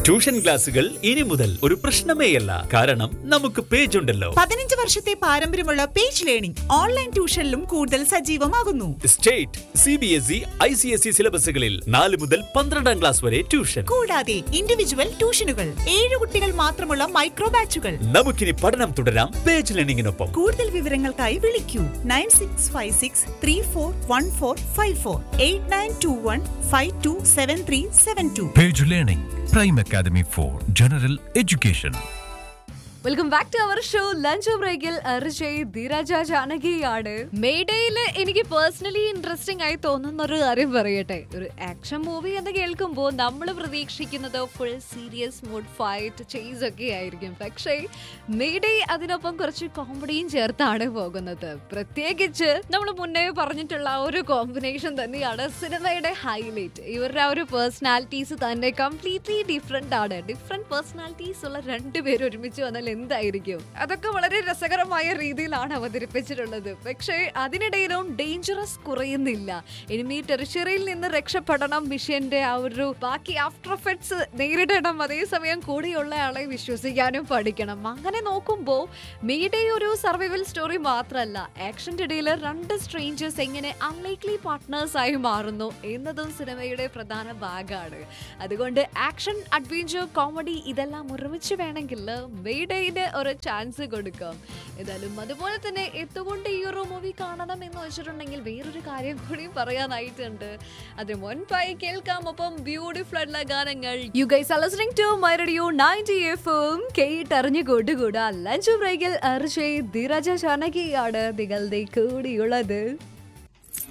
Tuition ക്ലാസുകൾ ഇനി മുതൽ ഒരു പ്രശ്നമേയല്ല കാരണം നമുക്ക് പേജ് ഉണ്ടല്ലോ പതിനഞ്ച് വർഷത്തെ പാരമ്പര്യമുള്ള പേജ് ലേണിംഗ് ഓൺലൈൻ ട്യൂഷനിലും കൂടുതൽ സജീവമാകുന്നു state C B S E I C S E സിലബസുകളിൽ നാല് മുതൽ പന്ത്രണ്ടാം ക്ലാസ് വരെ ട്യൂഷൻ കൂടാതെ ഇൻഡിവിജ്വൽ ട്യൂഷനുകൾ ഏഴ് കുട്ടികൾ മാത്രമുള്ള മൈക്രോ ബാച്ചുകൾ നമുക്കിനി പഠനം തുടരാം പേജ് ലേണിംഗിനൊപ്പം കൂടുതൽ വിവരങ്ങൾക്കായി വിളിക്കൂ nine six five six three four one four five four eight nine two one five two seven three seven two Page Learning, Prime Academy for General Education. Welcome back to our show lunch ബ്രേക്കിൽ അർജയ് ധീരജ ജാനകിയാണ് മേഡയില് എനിക്ക് personally interesting ആയി തോന്നുന്ന ഒരു കാര്യം പറയട്ടെ ഒരു action movie എന്ന് കേൾക്കുമ്പോൾ നമ്മൾ പ്രതീക്ഷിക്കുന്നത് full serious mood fight chase ഒക്കെ ആയിരിക്കും പക്ഷേ മേഡേ അതിനൊപ്പം കുറച്ച് കോമഡിയും ചേർത്താണ് പോകുന്നത് പ്രത്യേകിച്ച് നമ്മൾ മുന്നേ പറഞ്ഞിട്ടുള്ള ആ ഒരു കോമ്പിനേഷൻ തന്നെയാണ് സിനിമയുടെ ഹൈലൈറ്റ് ഇവരുടെ ആ ഒരു പേഴ്സണാലിറ്റീസ് തന്നെ കംപ്ലീറ്റ്ലി ഡിഫറെന്റ് ആണ് ഡിഫറെന്റ് പേഴ്സണാലിറ്റീസ് ഉള്ള രണ്ടുപേരും ഒരുമിച്ച് വന്നാൽ എന്തായിരിക്കും അതൊക്കെ വളരെ രസകരമായ രീതിയിലാണ് അവതരിപ്പിച്ചിട്ടുള്ളത് പക്ഷേ അതിനിടയിലും ഡേഞ്ചറസ് കുറയുന്നില്ല എനിമി ടെറിഷറിയിൽ നിന്ന് രക്ഷപ്പെടണം മിഷന്റെ ആ ഒരു ബാക്കി ആഫ്റ്റർ എഫക്ട്സ് നേരിടണം അതേസമയം കൂടെയുള്ള ആളെ വിശ്വസിക്കാനും പഠിക്കണം അങ്ങനെ നോക്കുമ്പോൾ മീഡേ ഒരു സർവൈവൽ സ്റ്റോറി മാത്രമല്ല ആക്ഷന്റെ ഇടയിൽ രണ്ട് സ്ട്രേഞ്ചേഴ്സ് എങ്ങനെ അൺലൈക്ലി പാർട്ട്നേഴ്സ് ആയി മാറുന്നു എന്നതും സിനിമയുടെ പ്രധാന ഭാഗമാണ് അതുകൊണ്ട് ആക്ഷൻ അഡ്വഞ്ചർ കോമഡി ഇതെല്ലാം ഒരുമിച്ച് വേണമെങ്കിൽ മെയ്ഡേന് ഒരു ചാൻസ് കൊടുക്കാം ഏതായാലും അതുപോലെ തന്നെ എന്തുകൊണ്ട് ഈ ഒരു മൂവി കാണണം എന്ന് വെച്ചിട്ടുണ്ടെങ്കിൽ വേറൊരു കാര്യം കൂടി പറയാനായിട്ടുണ്ട് അതിന് മുൻപായി കേൾക്കാം ഒപ്പം ബ്യൂട്ടിഫുൾ ആയിട്ടുള്ള ഗാനങ്ങൾ you guys are listening to my radio 90 എഫും കേട്ടറിഞ്ഞു കൂട്ടുകൂടാ ലഞ്ച് ബ്രേക്കിൽ അർജയ് ധീരജ ചാനകിയാണ് നിങ്ങളുടെ കൂടിയുള്ളത്